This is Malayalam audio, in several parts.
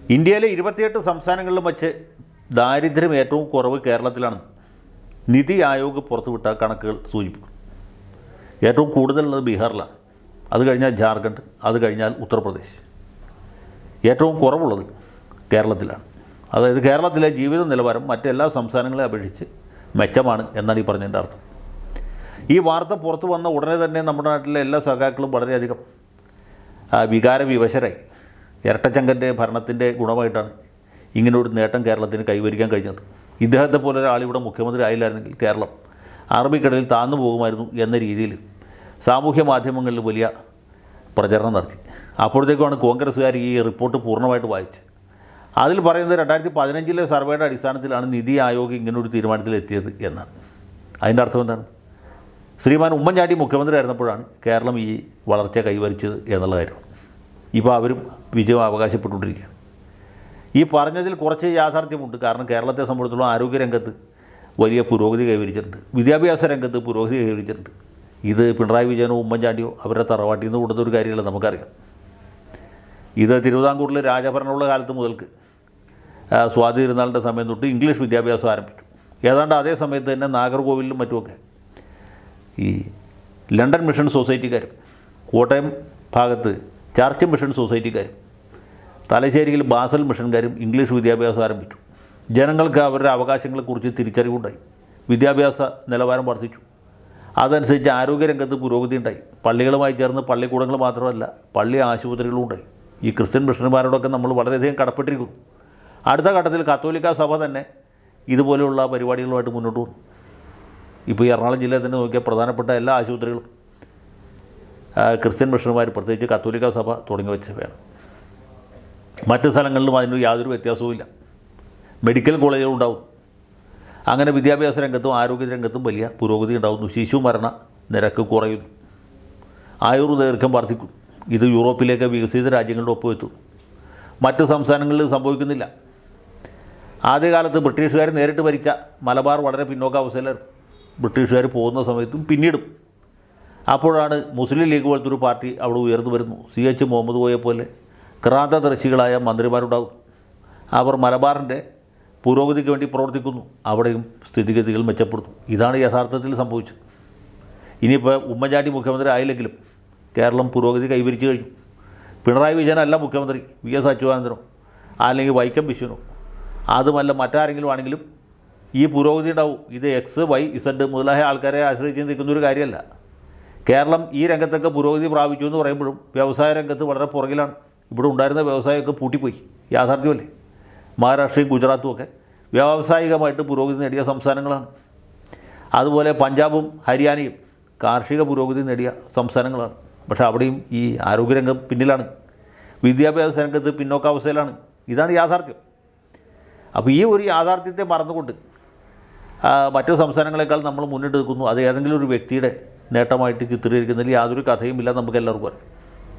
ഇന്ത്യയിലെ ഇരുപത്തിയെട്ട് സംസ്ഥാനങ്ങളിലും വച്ച് ദാരിദ്ര്യം ഏറ്റവും കുറവ് കേരളത്തിലാണ് നിതി ആയോഗ് പുറത്തുവിട്ട കണക്കുകൾ സൂചിപ്പിക്കും ഏറ്റവും കൂടുതലുള്ളത് ബീഹാറിലാണ് അത് കഴിഞ്ഞാൽ ജാർഖണ്ഡ് അത് കഴിഞ്ഞാൽ ഉത്തർപ്രദേശ് ഏറ്റവും കുറവുള്ളത് കേരളത്തിലാണ് അതായത് കേരളത്തിലെ ജീവിത നിലവാരം മറ്റെല്ലാ സംസ്ഥാനങ്ങളെ അപേക്ഷിച്ച് മെച്ചമാണ് എന്നാണ് ഈ പറഞ്ഞതിൻ്റെ അർത്ഥം ഈ വാർത്ത പുറത്തു വന്ന ഉടനെ തന്നെ നമ്മുടെ നാട്ടിലെ എല്ലാ സഖാക്കളും വളരെയധികം ആ, വികാരവിവശരായി ഇരട്ടച്ചങ്കൻ്റെ ഭരണത്തിൻ്റെ ഗുണമായിട്ടാണ് ഇങ്ങനൊരു നേട്ടം കേരളത്തിന് കൈവരിക്കാൻ കഴിഞ്ഞത് ഇദ്ദേഹത്തെ പോലെ ഒരാൾ ഇവിടെ മുഖ്യമന്ത്രി ആയില്ലായിരുന്നെങ്കിൽ കേരളം അറബിക്കടലിൽ താന്നു പോകുമായിരുന്നു എന്ന രീതിയിൽ സാമൂഹ്യ മാധ്യമങ്ങളിൽ വലിയ പ്രചരണം നടത്തി അപ്പോഴത്തേക്കുമാണ് കോൺഗ്രസ്സുകാർ ഈ റിപ്പോർട്ട് പൂർണ്ണമായിട്ട് വായിച്ചത് അതിൽ പറയുന്നത് രണ്ടായിരത്തി പതിനഞ്ചിലെ സർവേയുടെ അടിസ്ഥാനത്തിലാണ് നിതി ആയോഗ് ഇങ്ങനൊരു തീരുമാനത്തിലെത്തിയത് എന്നാണ് അതിൻ്റെ അർത്ഥം എന്താണ് ശ്രീമാൻ ഉമ്മൻചാണ്ടി മുഖ്യമന്ത്രി ആയിരുന്നപ്പോഴാണ് കേരളം ഈ വളർച്ച കൈവരിച്ചത് എന്നുള്ള കാര്യമാണ് ഇപ്പോൾ അവരും വിജയം അവകാശപ്പെട്ടുകൊണ്ടിരിക്കുകയാണ് ഈ പറഞ്ഞതിൽ കുറച്ച് യാഥാർത്ഥ്യമുണ്ട് കാരണം കേരളത്തെ സംബന്ധിച്ചിടത്തോളം ആരോഗ്യരംഗത്ത് വലിയ പുരോഗതി കൈവരിച്ചിട്ടുണ്ട് വിദ്യാഭ്യാസ രംഗത്ത് പുരോഗതി കൈവരിച്ചിട്ടുണ്ട് ഇത് പിണറായി വിജയനോ ഉമ്മൻചാണ്ടിയോ അവരുടെ തറവാട്ടിൽ നിന്ന് കൊടുത്തൊരു കാര്യമല്ല നമുക്കറിയാം ഇത് തിരുവിതാംകൂറിലെ രാജഭരണമുള്ള കാലത്ത് മുതൽക്ക് ആ, സ്വാതി തിരുനാളിൻ്റെ സമയം തൊട്ട് ഇംഗ്ലീഷ് വിദ്യാഭ്യാസം ആരംഭിച്ചു ഏതാണ്ട് അതേ സമയത്ത് തന്നെ നാഗർകോവിലിലും മറ്റുമൊക്കെ ഈ ലണ്ടൻ മിഷൻ സൊസൈറ്റിക്കാരും കോട്ടയം ഭാഗത്ത് ചർച്ച് മിഷൻ സൊസൈറ്റിക്കാരും തലശ്ശേരിയിൽ ബാസൽ മിഷൻകാരും ഇംഗ്ലീഷ് വിദ്യാഭ്യാസം ആരംഭിച്ചു ജനങ്ങൾക്ക് അവരുടെ അവകാശങ്ങളെക്കുറിച്ച് തിരിച്ചറിവുണ്ടായി വിദ്യാഭ്യാസ നിലവാരം വർദ്ധിച്ചു അതനുസരിച്ച് ആരോഗ്യരംഗത്ത് പുരോഗതി ഉണ്ടായി പള്ളികളുമായി ചേർന്ന് പള്ളിക്കൂടങ്ങൾ മാത്രമല്ല പള്ളി ആശുപത്രികളും ഉണ്ടായി ഈ ക്രിസ്ത്യൻ മിഷണന്മാരോടൊക്കെ നമ്മൾ വളരെയധികം കടപ്പെട്ടിരിക്കുന്നു അടുത്ത ഘട്ടത്തിൽ കത്തോലിക്ക സഭ തന്നെ ഇതുപോലെയുള്ള പരിപാടികളുമായിട്ട് മുന്നോട്ട് വന്നു ഇപ്പോൾ ഈ എറണാകുളം ജില്ലയിൽ തന്നെ നോക്കിയാൽ പ്രധാനപ്പെട്ട എല്ലാ ആശുപത്രികളും ആ, ക്രിസ്ത്യൻ മിഷണന്മാർ പ്രത്യേകിച്ച് കത്തോലിക്ക സഭ തുടങ്ങി വെച്ചവയാണ് മറ്റ് സ്ഥലങ്ങളിലും അതിന് യാതൊരു വ്യത്യാസവുമില്ല മെഡിക്കൽ കോളേജുകൾ ഉണ്ടാവും അങ്ങനെ വിദ്യാഭ്യാസ രംഗത്തും ആരോഗ്യ രംഗത്തും വലിയ പുരോഗതി ഉണ്ടാകുന്നു ശിശു മരണ നിരക്ക് കുറയുന്നു ആയുർദൈർഘ്യം വർദ്ധിക്കും ഇത് യൂറോപ്പിലേക്ക് വികസിത രാജ്യങ്ങളുടെ ഒപ്പം എത്തുന്നു മറ്റ് സംസ്ഥാനങ്ങളിൽ സംഭവിക്കുന്നില്ല ആദ്യകാലത്ത് ബ്രിട്ടീഷുകാർ നേരിട്ട് ഭരിച്ച മലബാർ വളരെ പിന്നോക്കാവസ്ഥയിലായിരുന്നു ബ്രിട്ടീഷുകാർ പോകുന്ന സമയത്തും പിന്നീടും അപ്പോഴാണ് മുസ്ലിം ലീഗ് പോലത്തെ ഒരു പാർട്ടി അവിടെ ഉയർന്നു വരുന്നു സി എച്ച് മുഹമ്മദ് കോയെ പോലെ ക്രാന്തദർശികളായ മന്ത്രിമാരുണ്ടാകും അവർ മലബാറിൻ്റെ പുരോഗതിക്ക് വേണ്ടി പ്രവർത്തിക്കുന്നു അവിടെയും സ്ഥിതിഗതികൾ മെച്ചപ്പെടുന്നു ഇതാണ് യഥാർത്ഥത്തിൽ സംഭവിച്ചത് ഇനിയിപ്പോൾ ഉമ്മൻചാണ്ടി മുഖ്യമന്ത്രി ആയില്ലെങ്കിലും കേരളം പുരോഗതി കൈവരിച്ചു കഴിഞ്ഞു പിണറായി വിജയനല്ല മുഖ്യമന്ത്രി വി എസ് അച്യുതാനന്ദനോ അല്ലെങ്കിൽ വൈക്കം വിശ്വനോ അതുമല്ല മറ്റാരെങ്കിലും ആണെങ്കിലും ഈ പുരോഗതി ഉണ്ടാവും ഇത് എക്സ് വൈ ഇസഡ് മുതലായ ആൾക്കാരെ ആശ്രയിച്ച് നിൽക്കുന്ന ഒരു കാര്യമല്ല കേരളം ഈ രംഗത്തൊക്കെ പുരോഗതി പ്രാപിച്ചു എന്ന് പറയുമ്പോഴും വ്യവസായ രംഗത്ത് വളരെ പുറകിലാണ് ഇവിടെ ഉണ്ടായിരുന്ന വ്യവസായമൊക്കെ പൂട്ടിപ്പോയി യാഥാർത്ഥ്യമല്ലേ മഹാരാഷ്ട്രയും ഗുജറാത്തും ഒക്കെ വ്യാവസായികമായിട്ട് പുരോഗതി നേടിയ സംസ്ഥാനങ്ങളാണ് അതുപോലെ പഞ്ചാബും ഹരിയാനയും കാർഷിക പുരോഗതി നേടിയ സംസ്ഥാനങ്ങളാണ് പക്ഷേ അവിടെയും ഈ ആരോഗ്യരംഗം പിന്നിലാണ് വിദ്യാഭ്യാസ രംഗത്ത് പിന്നോക്കാവസ്ഥയിലാണ് ഇതാണ് യാഥാർത്ഥ്യം അപ്പോൾ ഈ ഒരു യാഥാർത്ഥ്യത്തെ മറന്നുകൊണ്ട് ആ, മറ്റ് സംസ്ഥാനങ്ങളെക്കാൾ നമ്മൾ മുന്നിട്ട് നിൽക്കുന്നു അത് ഏതെങ്കിലും ഒരു വ്യക്തിയുടെ നേട്ടമായിട്ട് ചിത്രീകരിക്കുന്നതിൽ യാതൊരു കഥയും ഇല്ല നമുക്ക് എല്ലാവർക്കും അറിയാം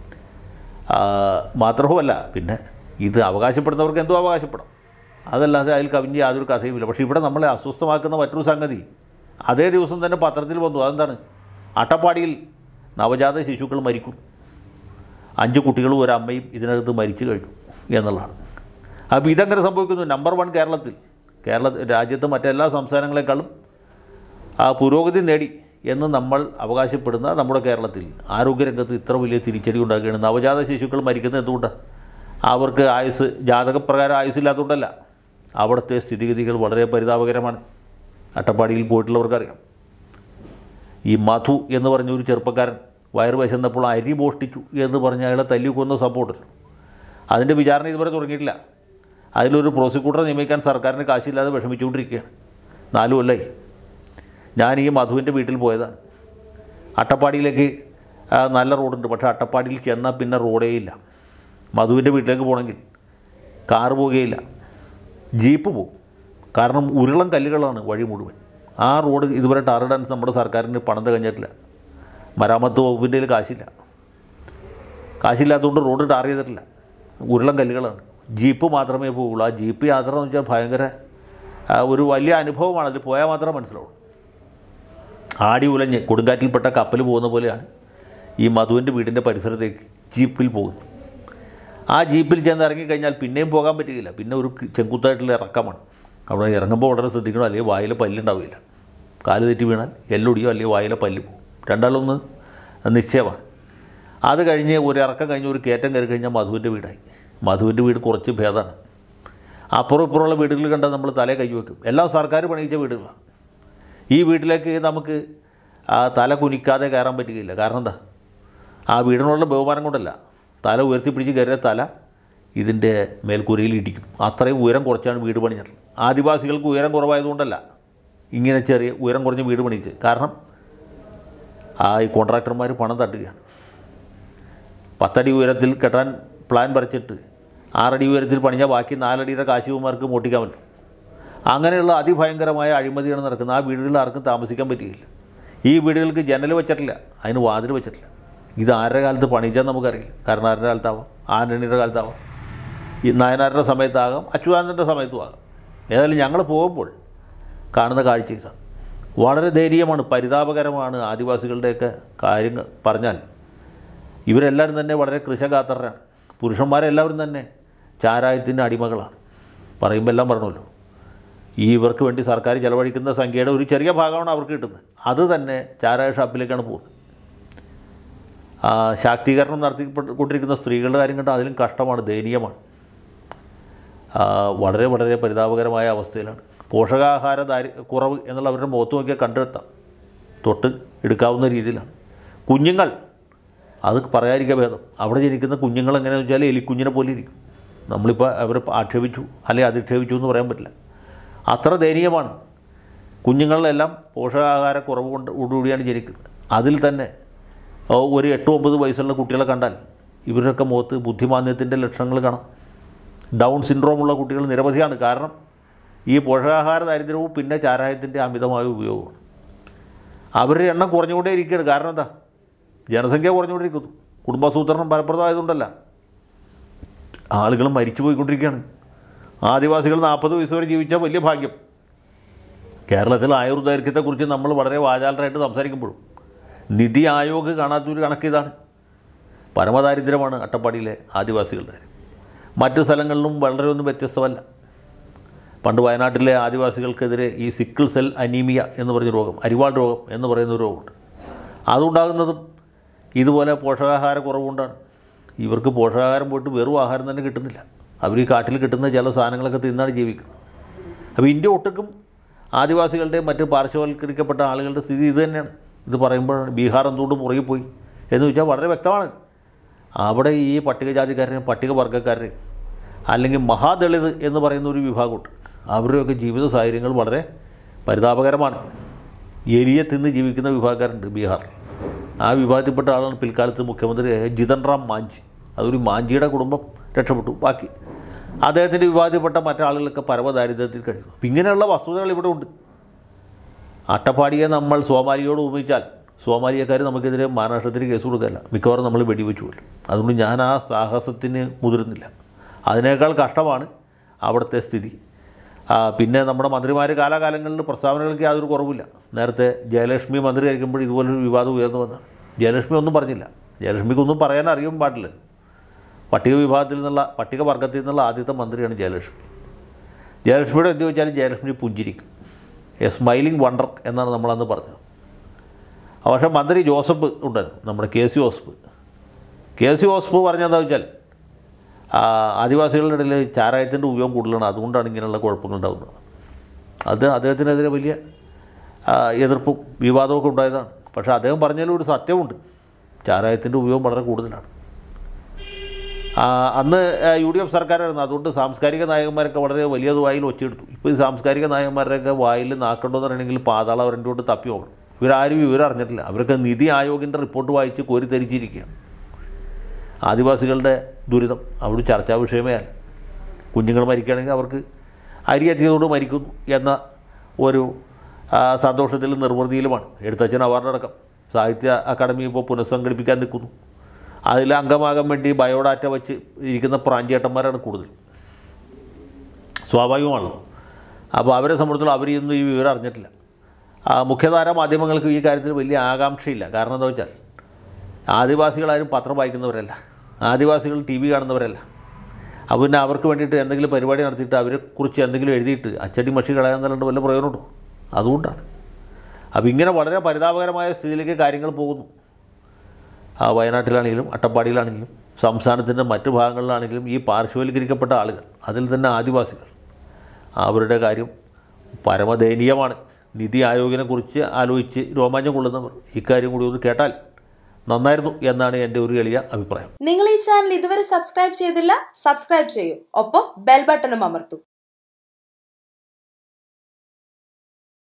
ആ, മാത്രവുമല്ല പിന്നെ ഇത് അവകാശപ്പെടുന്നവർക്ക് എന്തോ അവകാശപ്പെടാം അതല്ലാതെ അതിൽ കവിഞ്ഞ് യാതൊരു കഥയുമില്ല പക്ഷേ ഇവിടെ നമ്മളെ അസ്വസ്ഥമാക്കുന്ന മറ്റൊരു സംഗതി അതേ ദിവസം തന്നെ പത്രത്തിൽ വന്നു അതെന്താണ് അട്ടപ്പാടിയിൽ നവജാത ശിശുക്കൾ മരിക്കും അഞ്ച് കുട്ടികളും ഒരു അമ്മയും ഇതിനകത്ത് മരിച്ചു കഴിഞ്ഞു എന്നുള്ളതാണ് അപ്പോൾ ഇതെങ്ങനെ സംഭവിക്കുന്നു നമ്പർ വൺ കേരളത്തിൽ കേരള രാജ്യത്ത് മറ്റെല്ലാ സംസ്ഥാനങ്ങളെക്കാളും ആ പുരോഗതി നേടി എന്ന് നമ്മൾ അവകാശപ്പെടുന്ന നമ്മുടെ കേരളത്തിൽ ആരോഗ്യരംഗത്ത് ഇത്ര വലിയ തിരിച്ചടി ഉണ്ടാക്കുകയാണ് നവജാത ശിശുക്കൾ മരിക്കുന്നത് എന്തുകൊണ്ടാണ് അവർക്ക് ആയുസ് ജാതകപ്രകാരം ആയുസ്സില്ലാത്തതുകൊണ്ടല്ല അവിടുത്തെ സ്ഥിതിഗതികൾ വളരെ പരിതാപകരമാണ് അട്ടപ്പാടിയിൽ പോയിട്ടുള്ളവർക്കറിയാം ഈ മധു എന്ന് പറഞ്ഞ ഒരു ചെറുപ്പക്കാരൻ വയറ് വിശന്നപ്പോൾ അരി മോഷ്ടിച്ചു എന്ന് പറഞ്ഞ് അയാളെ തല്ലിക്കൊന്ന സംഭവമുണ്ടല്ലോ അതിൻ്റെ വിചാരണ ഇതുവരെ തുടങ്ങിയിട്ടില്ല അതിലൊരു പ്രോസിക്യൂട്ടറെ നിയമിക്കാൻ സർക്കാരിന് കാശില്ലാതെ വിഷമിച്ചുകൊണ്ടിരിക്കുകയാണ് നാലു കൊല്ലായി ഞാൻ ഈ മധുവിൻ്റെ വീട്ടിൽ പോയതാണ് അട്ടപ്പാടിയിലേക്ക് ആ, നല്ല റോഡുണ്ട് പക്ഷേ അട്ടപ്പാടിയിൽ ചെന്നാൽ പിന്നെ റോഡേ ഇല്ല മധുവിൻ്റെ വീട്ടിലേക്ക് പോകണമെങ്കിൽ കാറ് പോവുകയില്ല ജീപ്പ് പോകും കാരണം ഉരുളം കല്ലുകളാണ് വഴി മുഴുവൻ ആ റോഡ് ഇതുവരെ ടാറിടാൻ നമ്മുടെ സർക്കാരിന് പണം തികഞ്ഞിട്ടില്ല മരാമത്ത് വകുപ്പിൻ്റെ കയ്യിൽ കാശില്ല കാശില്ലാത്തതുകൊണ്ട് റോഡ് ടാർ ചെയ്തിട്ടില്ല ഉരുളം കല്ലുകളാണ് ജീപ്പ് മാത്രമേ പോകുള്ളൂ ആ ജീപ്പ് യാത്ര എന്ന് വെച്ചാൽ ഭയങ്കര ആ, ഒരു വലിയ അനുഭവമാണ് അതിൽ പോയാൽ മാത്രമേ മനസ്സിലാവുള്ളൂ ആടി ഉലഞ്ഞ് കൊടുങ്കാറ്റിൽപ്പെട്ട കപ്പൽ പോകുന്ന പോലെയാണ് ഈ മധുവിൻ്റെ വീടിൻ്റെ പരിസരത്തേക്ക് ജീപ്പിൽ പോകുന്നത് ആ ജീപ്പിൽ ചെന്ന് ഇറങ്ങിക്കഴിഞ്ഞാൽ പിന്നെയും പോകാൻ പറ്റുകയില്ല പിന്നെ ഒരു കി- ചെങ്കുത്തായിട്ടുള്ള ഇറക്കമാണ് അവിടെ ഇറങ്ങുമ്പോൾ വളരെ ശ്രദ്ധിക്കണം അല്ലെങ്കിൽ വായിലെ പല്ലുണ്ടാവില്ല കാല് തെറ്റി വീണാൽ എല്ലൊടിയോ അല്ലെങ്കിൽ വായിലെ പല്ല് പോകും രണ്ടാളൊന്ന് നിശ്ചയമാണ് അത് കഴിഞ്ഞ് ഒരു ഇറക്കം കഴിഞ്ഞ് ഒരു കയറ്റം കയറി കഴിഞ്ഞാൽ മധുവിൻ്റെ വീടായി മധുവിൻ്റെ വീട് കുറച്ച് ഭേദമാണ് അപ്പുറം ഇപ്പുറമുള്ള വീടുകൾ കണ്ടാൽ നമ്മൾ തലേ കൈവയ്ക്കും എല്ലാം സർക്കാർ പണിയിച്ച വീടുകളാണ് ഈ വീട്ടിലേക്ക് നമുക്ക് ആ തല കുനിക്കാതെ കയറാൻ പറ്റുകയില്ല കാരണം എന്താ ആ വീടിനുള്ള ബഹുമാനം കൊണ്ടല്ല തല ഉയർത്തിപ്പിടിച്ച് കയറിയ തല ഇതിൻ്റെ മേൽക്കൂരയിൽ ഇടിക്കും അത്രയും ഉയരം കുറച്ചാണ് വീട് പണിഞ്ഞിട്ടുള്ളത് ആദിവാസികൾക്ക് ഉയരം കുറവായതുകൊണ്ടല്ല ഇങ്ങനെ ചെറിയ ഉയരം കുറഞ്ഞ വീട് പണിയിച്ച് കാരണം ആ ഈ കോൺട്രാക്ടർമാർ പണം തട്ടുകയാണ് പത്തടി ഉയരത്തിൽ കെട്ടാൻ പ്ലാൻ വരച്ചിട്ട് ആറടി ഉയരത്തിൽ പണിഞ്ഞാൽ ബാക്കി നാലടിയുടെ കാശികുമാർക്ക് മോട്ടിക്കാൻ പറ്റും അങ്ങനെയുള്ള അതിഭയങ്കരമായ അഴിമതിയാണ് നടക്കുന്നത് ആ വീടുകളിൽ ആർക്കും താമസിക്കാൻ പറ്റുകയില്ല ഈ വീടുകൾക്ക് ജനൽ വെച്ചിട്ടില്ല അതിന് വാതിൽ വെച്ചിട്ടില്ല ഇത് ആരുടെ കാലത്ത് പണിയിച്ചാൽ നമുക്കറിയില്ല കാരണം ആരുടെ കാലത്താവാം ആൻ്റണിയുടെ കാലത്താവാം ഈ നായനാരുടെ സമയത്താകാം അച്യുതാനന്ദൻ്റെ സമയത്തും ആകാം ഏതായാലും ഞങ്ങൾ പോകുമ്പോൾ കാണുന്ന കാഴ്ച ഇതാണ് വളരെ ദയനീയമാണ് പരിതാപകരമാണ് ആദിവാസികളുടെയൊക്കെ കാര്യങ്ങൾ പറഞ്ഞാൽ ഇവരെല്ലാവരും തന്നെ വളരെ കൃഷകാത്തരാണ് പുരുഷന്മാരെല്ലാവരും തന്നെ ചാരായത്തിൻ്റെ അടിമകളാണ് പറയുമ്പോൾ എല്ലാം പറഞ്ഞല്ലോ ഈ ഇവർക്ക് വേണ്ടി സർക്കാർ ചെലവഴിക്കുന്ന സംഖ്യയുടെ ഒരു ചെറിയ ഭാഗമാണ് അവർക്ക് കിട്ടുന്നത് അത് തന്നെ ചാരായ ഷാപ്പിലേക്കാണ് പോകുന്നത് ആ, ശാക്തീകരണം നടത്തിക്കൊണ്ടിരിക്കുന്ന സ്ത്രീകളുടെ കാര്യം കണ്ടാൽ അതിലും കഷ്ടമാണ് ദയനീയമാണ് ആ, വളരെ വളരെ പരിതാപകരമായ അവസ്ഥയിലാണ് പോഷകാഹാര ദാരി കുറവ് എന്നുള്ള അവരുടെ മുഖത്ത് നോക്കിയാൽ കണ്ടെത്താം തൊട്ട് എടുക്കാവുന്ന രീതിയിലാണ് കുഞ്ഞുങ്ങൾ അത് പറയാതിരിക്കുക ഭേദം അവിടെ ജനിക്കുന്ന കുഞ്ഞുങ്ങൾ എങ്ങനെയാണെന്ന് വെച്ചാൽ എലിക്കുഞ്ഞിനെ പോലെ ഇരിക്കും നമ്മളിപ്പോൾ അവരെ ആക്ഷേപിച്ചു അല്ലെങ്കിൽ അധിക്ഷേപിച്ചു എന്ന് പറയാൻ പറ്റില്ല അത്ര ദയനീയമാണ് കുഞ്ഞുങ്ങളിലെല്ലാം പോഷകാഹാര കുറവ് കൊണ്ട് കൂടിയാണ് ജനിക്കുന്നത് അതിൽ തന്നെ ഓ, ഒരു എട്ട് ഒമ്പത് വയസ്സുള്ള കുട്ടികളെ കണ്ടാൽ ഇവരൊക്കെ മുഖത്ത് ബുദ്ധിമാന്ദ്യത്തിൻ്റെ ലക്ഷണങ്ങൾ കാണാം ഡൗൺ സിൻഡ്രോമുള്ള കുട്ടികൾ നിരവധിയാണ് കാരണം ഈ പോഷകാഹാര ദാരിദ്ര്യവും പിന്നെ ചാരായത്തിൻ്റെ അമിതമായ ഉപയോഗമാണ് അവരുടെ എണ്ണം കുറഞ്ഞുകൊണ്ടേ ഇരിക്കുകയാണ് കാരണം എന്താ ജനസംഖ്യ കുറഞ്ഞുകൊണ്ടിരിക്കുന്നു കുടുംബാസൂത്രണം ഫലപ്രദമായതുകൊണ്ടല്ല ആളുകൾ മരിച്ചു പോയിക്കൊണ്ടിരിക്കുകയാണ് ആദിവാസികൾ നാൽപ്പത് വയസ്സ് വരെ ജീവിച്ചാൽ വലിയ ഭാഗ്യം കേരളത്തിൽ ആയുർദൈർഘ്യത്തെക്കുറിച്ച് നമ്മൾ വളരെ വാചാലരായിട്ട് സംസാരിക്കുമ്പോഴും നിതി ആയോഗ് കാണാത്തൊരു കണക്ക് ഇതാണ് പരമദാരിദ്ര്യമാണ് അട്ടപ്പാടിയിലെ ആദിവാസികളുടെ കാര്യം മറ്റു സ്ഥലങ്ങളിലും വളരെ ഒന്നും വ്യത്യസ്തമല്ല പണ്ട് വയനാട്ടിലെ ആദിവാസികൾക്കെതിരെ ഈ സിക്കിൾ സെൽ അനീമിയ എന്ന് പറഞ്ഞ രോഗം അരിവാൾ രോഗം എന്ന് പറയുന്ന ഒരു രോഗമുണ്ട് അതുണ്ടാകുന്നതും ഇതുപോലെ പോഷകാഹാര കുറവുകൊണ്ടാണ് ഇവർക്ക് പോഷകാഹാരം പോയിട്ട് വെറും ആഹാരം തന്നെ കിട്ടുന്നില്ല അവർ ഈ കാട്ടിൽ കിട്ടുന്ന ചില സാധനങ്ങളൊക്കെ തിന്നാണ് ജീവിക്കുന്നത് അപ്പോൾ ഇന്ത്യ ഒട്ടുക്കും ആദിവാസികളുടെയും മറ്റ് പാർശ്വവൽക്കരിക്കപ്പെട്ട ആളുകളുടെ സ്ഥിതി ഇത് തന്നെയാണ് ഇത് പറയുമ്പോഴാണ് ബീഹാർ എന്തുകൊണ്ട് പുറകെ പോയി എന്ന് വെച്ചാൽ വളരെ വ്യക്തമാണ് അവിടെ ഈ പട്ടികജാതിക്കാരനെയും പട്ടികവർഗ്ഗക്കാരനെയും അല്ലെങ്കിൽ മഹാദളിത് എന്ന് പറയുന്ന ഒരു വിഭാഗമുണ്ട് അവരുടെയൊക്കെ ജീവിത സാഹചര്യങ്ങൾ വളരെ പരിതാപകരമാണ് എലിയെ തിന്ന് ജീവിക്കുന്ന വിഭാഗക്കാരുണ്ട് ബീഹാറിൽ ആ വിഭാഗത്തിൽപ്പെട്ട ആളാണ് പിൽക്കാലത്ത് മുഖ്യമന്ത്രി ജിതൻ റാം മാഞ്ചി അതൊരു മാഞ്ചിയുടെ കുടുംബം രക്ഷപ്പെട്ടു ബാക്കി അദ്ദേഹത്തിൻ്റെ വിഭാഗത്തിൽപ്പെട്ട മറ്റാളുകളൊക്കെ പരമദാരിദ്ര്യത്തിൽ കഴിയുന്നു അപ്പം ഇങ്ങനെയുള്ള വസ്തുതകൾ ഇവിടെ ഉണ്ട് അട്ടപ്പാടിയെ നമ്മൾ സോമാലിയോട് ഉപമിച്ചാൽ സോമാലിയക്കാർ നമുക്കെതിരെ മാനനഷ്ടത്തിന് കേസ് കൊടുക്കല്ല മിക്കവാറും നമ്മൾ വെടിവെച്ചു കൊല്ലും അതുകൊണ്ട് ഞാൻ ആ സാഹസത്തിന് മുതിരുന്നില്ല അതിനേക്കാൾ കഷ്ടമാണ് അവിടുത്തെ സ്ഥിതി ആ, പിന്നെ നമ്മുടെ മന്ത്രിമാർ കാലാകാലങ്ങളിൽ പ്രസ്താവനകൾക്ക് യാതൊരു കുറവില്ല നേരത്തെ ജയലക്ഷ്മി മന്ത്രി ആയിരിക്കുമ്പോൾ ഇതുപോലൊരു വിവാദം ഉയർന്നു വന്നതാണ് ജയലക്ഷ്മി ഒന്നും പറഞ്ഞില്ല ജയലക്ഷ്മിക്കൊന്നും പറയാൻ അറിയാൻ പാടില്ല പട്ടിക വിഭാഗത്തിൽ നിന്നുള്ള പട്ടിക വർഗത്തിൽ നിന്നുള്ള ആദ്യത്തെ മന്ത്രിയാണ് ജയലക്ഷ്മി ജയലക്ഷ്മിയുടെ എന്ത് ചോദിച്ചാലും ജയലക്ഷ്മി പുഞ്ചിരിക്കും എ സ്മൈലിംഗ് വണ്ടർ എന്നാണ് നമ്മളന്ന് പറഞ്ഞത് പക്ഷേ മന്ത്രി ജോസഫ് ഉണ്ടായിരുന്നു നമ്മുടെ K C Joseph K C Joseph പറഞ്ഞതെന്താ വെച്ചാൽ ആ, ആദിവാസികളുടെ ഇടയിൽ ചാരായത്തിൻ്റെ ഉപയോഗം കൂടുതലാണ് അതുകൊണ്ടാണ് ഇങ്ങനെയുള്ള കുഴപ്പങ്ങൾ ഉണ്ടാകുന്നത് അത് അദ്ദേഹത്തിനെതിരെ വലിയ ആ, എതിർപ്പും വിവാദമൊക്കെ ഉണ്ടായതാണ് പക്ഷേ അദ്ദേഹം പറഞ്ഞതിലും ഒരു സത്യമുണ്ട് ചാരായത്തിൻ്റെ ഉപയോഗം വളരെ കൂടുതലാണ് ആ, അന്ന് യു ഡി എഫ് സർക്കാരായിരുന്നു അതുകൊണ്ട് സാംസ്കാരിക നായകന്മാരൊക്കെ വളരെ വലിയത് വായിൽ ഒച്ചെടുത്തു ഇപ്പോൾ ഈ സാംസ്കാരിക നായകന്മാരുടെയൊക്കെ വായിൽ നാക്കണ്ടോ എന്ന് പറയണമെങ്കിൽ പാതാളം അവരുടെ കൊണ്ട് തപ്പി നോക്കണം ഇവരാരും വിവരം അറിഞ്ഞിട്ടില്ല അവരൊക്കെ നിതി ആയോഗിൻ്റെ റിപ്പോർട്ട് വായിച്ച് കോരിത്തരിച്ചിരിക്കുകയാണ് ആദിവാസികളുടെ ദുരിതം അവിടെ ചർച്ചാ വിഷയമേ അല്ല കുഞ്ഞുങ്ങൾ മരിക്കുകയാണെങ്കിൽ അവർക്ക് അരി എത്തിയതോട് മരിക്കുന്നു എന്ന ഒരു ആ, സന്തോഷത്തിലും നിർവൃതിയിലുമാണ് എഴുത്തച്ഛൻ അവാർഡടക്കം സാഹിത്യ അക്കാദമി ഇപ്പോൾ പുനഃസംഘടിപ്പിക്കാൻ നിൽക്കുന്നു അതിൽ അംഗമാകാൻ വേണ്ടി ബയോഡാറ്റ വെച്ച് ഇരിക്കുന്ന പ്രാഞ്ചേട്ടന്മാരാണ് കൂടുതൽ സ്വാഭാവികമാണല്ലോ അപ്പോൾ അവരെ സംബന്ധിച്ചിടത്തോളം അവരൊന്നും ഈ വിവരം അറിഞ്ഞിട്ടില്ല ആ, മുഖ്യധാര മാധ്യമങ്ങൾക്ക് ഈ കാര്യത്തിൽ വലിയ ആകാംക്ഷയില്ല കാരണം എന്താ വെച്ചാൽ ആദിവാസികളാരും പത്രം വായിക്കുന്നവരല്ല ആദിവാസികൾ ടി വി കാണുന്നവരല്ല അപ്പോൾ പിന്നെ അവർക്ക് വേണ്ടിയിട്ട് എന്തെങ്കിലും പരിപാടി നടത്തിയിട്ട് അവരെക്കുറിച്ച് എന്തെങ്കിലും എഴുതിയിട്ട് അച്ചടി മഷി കളയാന്നല്ലാണ്ട് വല്ല പ്രയോജനമുണ്ടോ അതുകൊണ്ടാണ് അപ്പോൾ ഇങ്ങനെ വളരെ പരിതാപകരമായ സ്ഥിതിയിലേക്ക് കാര്യങ്ങൾ പോകുന്നു ആ വയനാട്ടിലാണെങ്കിലും അട്ടപ്പാടിയിലാണെങ്കിലും സംസ്ഥാനത്തിൻ്റെ മറ്റു ഭാഗങ്ങളിലാണെങ്കിലും ഈ പാർശ്വവൽക്കരിക്കപ്പെട്ട ആളുകൾ അതിൽ തന്നെ ആദിവാസികൾ അവരുടെ കാര്യം പരമദയനീയമാണ് നിതി ആയോഗിനെ കുറിച്ച് ആലോചിച്ച് രോമാഞ്ചം കൊള്ളുന്നവർ ഇക്കാര്യം കൂടി ഒന്ന് കേട്ടാൽ നന്നായിരുന്നു എന്നാണ് എൻ്റെ ഒരു എളിയ അഭിപ്രായം നിങ്ങൾ ഈ ചാനൽ ഇതുവരെ സബ്സ്ക്രൈബ് ചെയ്തില്ല സബ്സ്ക്രൈബ് ചെയ്യൂ ഒപ്പം ബെൽ ബട്ടണും അമർത്തൂ